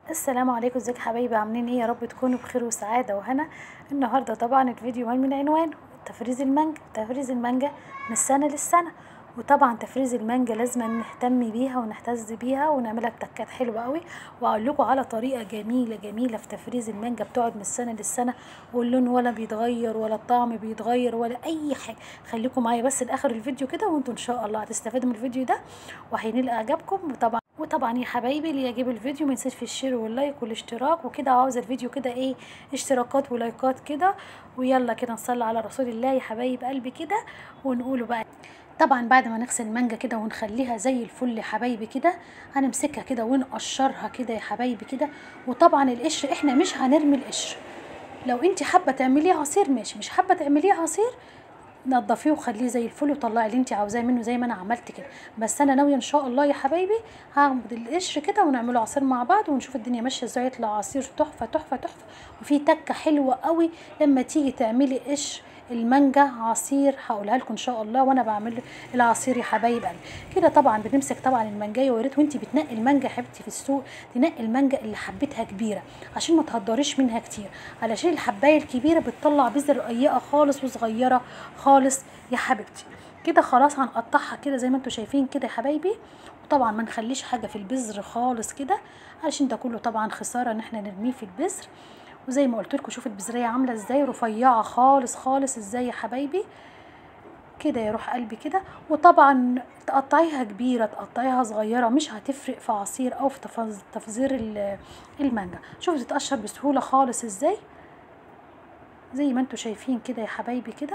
السلام عليكم ازيك حبايبي عاملين ايه يا رب تكونوا بخير وسعاده وهنا النهارده طبعا الفيديو مهم من عنوانه تفريز المانجا تفريز المانجا من السنه للسنه وطبعا تفريز المانجا لازم نهتم بيها ونهتز بيها ونعملها بتكات حلوه قوي واقول لكم على طريقه جميله جميله في تفريز المانجا بتقعد من السنه للسنه واللون ولا بيتغير ولا الطعم بيتغير ولا اي حاجه خليكم معايا بس لاخر الفيديو كده وانتم ان شاء الله هتستفادوا من الفيديو ده وهينال اعجابكم وطبعا وطبعا يا حبايبي اللي يعجب الفيديو ما ينساش في الشير واللايك والاشتراك وكده عاوزه الفيديو كده ايه اشتراكات ولايكات كده ويلا كده نصلي على رسول الله يا حبايب قلبي كده ونقوله بقى طبعا بعد ما نغسل المانجا كده ونخليها زي الفل يا حبايبي كده هنمسكها كده ونقشرها كده يا حبايبي كده وطبعا القشر احنا مش هنرمي القشر لو انت حابه تعمليه عصير ماشي مش حابه تعمليه عصير نضفيه وخليه زي الفل وطلعي اللي انت عاوزاه منه زي ما انا عملت كده بس انا ناويه ان شاء الله يا حبايبي هاخد القشر كده ونعمله عصير مع بعض ونشوف الدنيا ماشيه ازاي يطلع عصير تحفه تحفه تحفه وفي تكه حلوه قوي لما تيجي تعملي قشر المانجا عصير هقولها لكم ان شاء الله وانا بعمل العصير يا حبايب قلبي كده طبعا بنمسك طبعا المانجايه ويا ريت وانت بتنقي المانجا يا حبيبتي في السوق تنقي المانجا اللي حبتها كبيره عشان ما تهدريش منها كتير علشان الحبايه الكبيره بتطلع بذر رقيقه خالص وصغيره خالص يا حبيبتي كده خلاص هنقطعها كده زي ما انتم شايفين كده يا حبايبي وطبعا ما نخليش حاجه في البذر خالص كده علشان ده كله طبعا خساره ان احنا نرميه في البذر وزي ما قلت لكم شوفوا البذريه عامله ازاي رفيعه خالص خالص ازاي يا حبايبي كده يا روح قلبي كده وطبعا تقطعيها كبيره تقطعيها صغيره مش هتفرق في عصير او في تفزير المانجا شوفوا تتقشر بسهوله خالص ازاي زي ما انتم شايفين كده يا حبايبي كده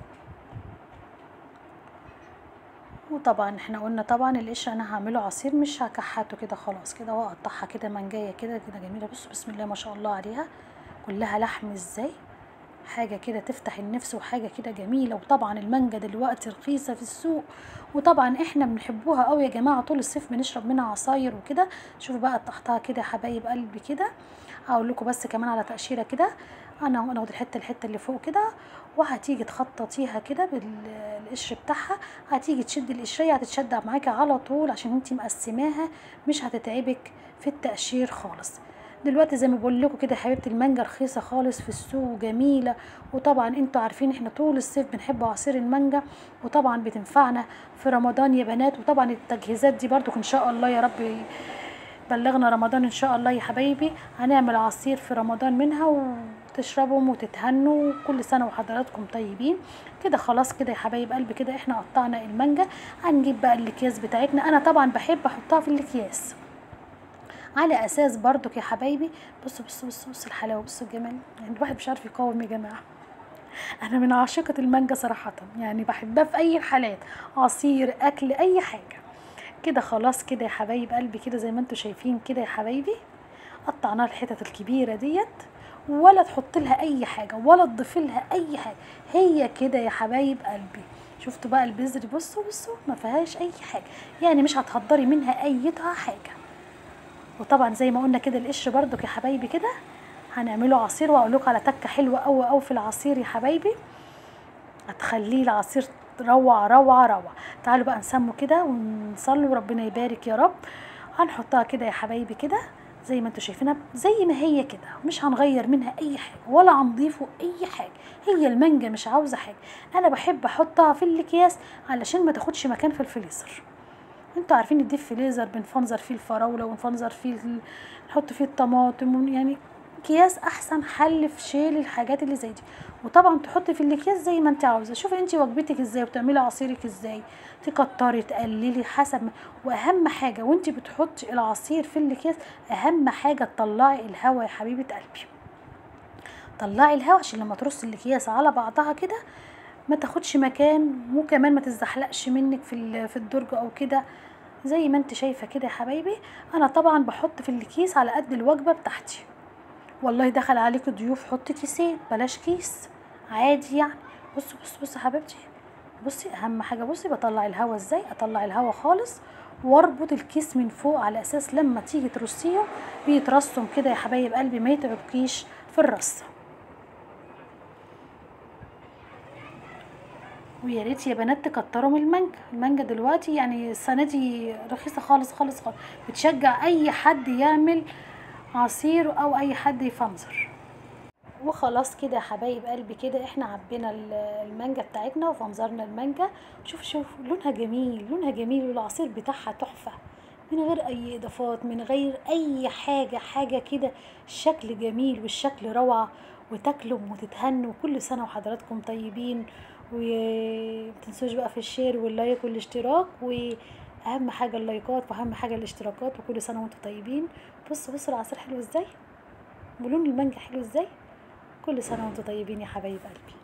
وطبعا احنا قلنا طبعا القشر انا هعمله عصير مش هكحته كده خلاص كده واقطعها كده منجايه كده كده جميله بصوا بسم الله ما شاء الله عليها كلها لحم ازاي حاجة كده تفتح النفس وحاجة كده جميلة وطبعا المانجا دلوقتي رخيصة في السوق وطبعا احنا بنحبوها قوي يا جماعة طول الصيف بنشرب منها عصاير وكده شوفوا بقى قطعتها كده يا حبايب قلبي كده هقول لكم بس كمان على تقشيرة كده انا هناخد الحتة الحتة اللي فوق كده وهتيجي تخططيها كده بالقشر بتاعها هتيجي تشد القشرية هتتشد معاكي على طول عشان انتي مقسماها مش هتتعبك في التقشير خالص دلوقتي زي ما بقول لكم كده يا حبيبتي المانجا رخيصه خالص في السوق وجميله وطبعا انتوا عارفين احنا طول الصيف بنحب عصير المانجا وطبعا بتنفعنا في رمضان يا بنات وطبعا التجهيزات دي برضو ان شاء الله يا رب بلغنا رمضان ان شاء الله يا حبايبي هنعمل عصير في رمضان منها وتشربهم وتتهنوا كل سنه وحضراتكم طيبين كده خلاص كده يا حبايب قلبي كده احنا قطعنا المانجا هنجيب بقى الاكياس بتاعتنا انا طبعا بحب احطها في الاكياس على اساس برضك يا حبايبي بصوا بصوا بصوا بصوا الحلاوه بصوا الجمال يعني الواحد مش عارف يقاوم يا جماعه انا من عاشقه المانجا صراحه يعني بحبها في اي الحالات عصير اكل اي حاجه كده خلاص كده يا حبايب قلبي كده زي ما انتم شايفين كده يا حبايبي قطعناها الحتت الكبيره ديت ولا تحط لها اي حاجه ولا تضيف لها اي حاجه هي كده يا حبايب قلبي شفتوا بقى البذر بصوا بصوا ما فيهاش اي حاجه يعني مش هتهدري منها ايتها حاجه وطبعا زي ما قلنا كده القشر برضك يا حبايبي كده هنعمله عصير واقول لكم على تكه حلوه قوي قوي في العصير يا حبايبي هتخليه العصير روعه روعه روعه تعالوا بقى نسموا كده ونصلي وربنا يبارك يا رب هنحطها كده يا حبايبي كده زي ما انتم شايفينها زي ما هي كده مش هنغير منها اي حاجه ولا هنضيفه اي حاجه هي المانجا مش عاوزه حاجه انا بحب احطها في الاكياس علشان ما تاخدش مكان في الفريزر انتوا عارفين الديب فريزر بنفنزر فيه الفراوله ونفنزر فيه نحط فيه الطماطم يعني اكياس احسن حل في شيل الحاجات اللي زي دي وطبعا تحطي في الاكياس زي ما انت عاوزه شوفي انت وجبتك ازاي وبتعملي عصيرك ازاي تكتري تقللي حسب ما واهم حاجه وانت بتحطي العصير في الاكياس اهم حاجه تطلعي الهواء يا حبيبه قلبي طلعي الهواء عشان لما ترصي الاكياس على بعضها كده ما تاخدش مكان وكمان ما تزحلقش منك في في الدرج او كده زي ما انت شايفه كده يا حبايبي انا طبعا بحط في الكيس على قد الوجبه بتاعتي والله دخل عليك ضيوف حط كيسين بلاش كيس عادي يعني بصوا بصوا بصوا حبيبتي بصي اهم حاجه بصي بطلع الهواء ازاي اطلع الهواء خالص واربط الكيس من فوق على اساس لما تيجي ترصيه بيترصم كده يا حبايب قلبي ما يتعبكيش في الرصه ويا ريت يا بنات تكتروا من المانجا المانجا دلوقتي يعني السنه دي رخيصه خالص خالص خالص بتشجع اي حد يعمل عصير او اي حد يفنزر وخلاص كده يا حبايب قلبي كده احنا عبينا ال- المانجا بتاعتنا وفنزرنا المانجا شوف شوف لونها جميل لونها جميل والعصير بتاعها تحفة من غير اي اضافات من غير اي حاجة حاجة كده الشكل جميل والشكل روعة وتاكلوا وتتهنوا كل سنة وحضراتكم طيبين ومتنسوش بقى في الشير واللايك والاشتراك واهم حاجة اللايكات واهم حاجة الاشتراكات وكل سنة وانتم طيبين بصوا بصوا العصير حلو ازاي ولون المانجا حلو ازاي كل سنة وانتم طيبين يا حبايب قلبي